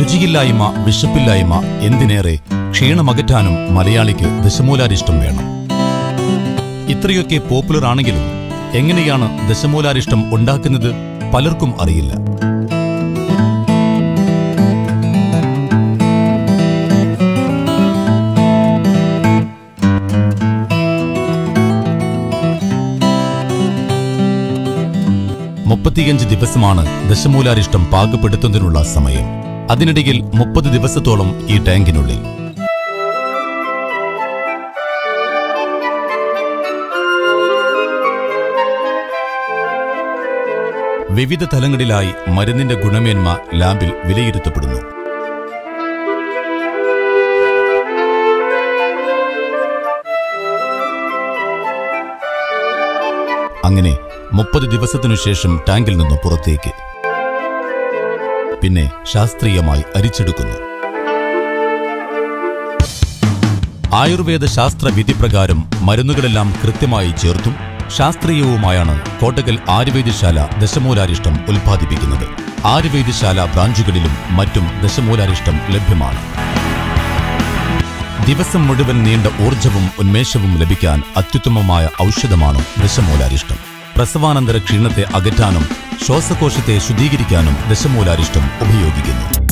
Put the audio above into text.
രുചിയില്ലായ്മ വിശപ്പില്ലായ്മ എന്തിനേറെ ക്ഷീണമകറ്റാനും മലയാളിക്ക് ദശമൂലാരിഷ്ടം വേണം ഇത്രയൊക്കെ പോപ്പുലർ ആണെങ്കിലും എങ്ങനെയാണ് ദശമൂലാരിഷ്ടം ഉണ്ടാക്കുന്നത് പലർക്കും അറിയില്ല മുപ്പത്തിയഞ്ച് ദിവസമാണ് ദശമൂലാരിഷ്ടം പാകപ്പെടുത്തുന്നതിനുള്ള സമയം അതിനിടയിൽ മുപ്പത് ദിവസത്തോളം ഈ ടാങ്കിനുള്ളിൽ വിവിധ തലങ്ങളിലായി മരുന്നിന്റെ ഗുണമേന്മ ലാബിൽ വിലയിരുത്തപ്പെടുന്നു അങ്ങനെ മുപ്പത് ദിവസത്തിനു ശേഷം ടാങ്കിൽ നിന്ന് പുറത്തേക്ക് പിന്നെ ശാസ്ത്രീയമായി അരിച്ചെടുക്കുന്നു ആയുർവേദ ശാസ്ത്ര വിധിപ്രകാരം മരുന്നുകളെല്ലാം കൃത്യമായി ചേർത്തും ശാസ്ത്രീയവുമായാണ് കോട്ടകൽ ആയുർവേദശാല ദശമൂലാരിഷ്ടം ഉൽപ്പാദിപ്പിക്കുന്നത് ആയുർവേദശാല ബ്രാഞ്ചുകളിലും മറ്റും ദശമൂലാരിഷ്ടം ലഭ്യമാണ് ദിവസം മുഴുവൻ നീണ്ട ഊർജവും ഉന്മേഷവും ലഭിക്കാൻ അത്യുത്തമമായ ഔഷധമാണ് ദശമൂലാരിഷ്ടം പ്രസവാനന്തര ക്ഷീണത്തെ അകറ്റാനും ശ്വാസകോശത്തെ ശുദ്ധീകരിക്കാനും ദശമൂലാരിഷ്ടം ഉപയോഗിക്കുന്നു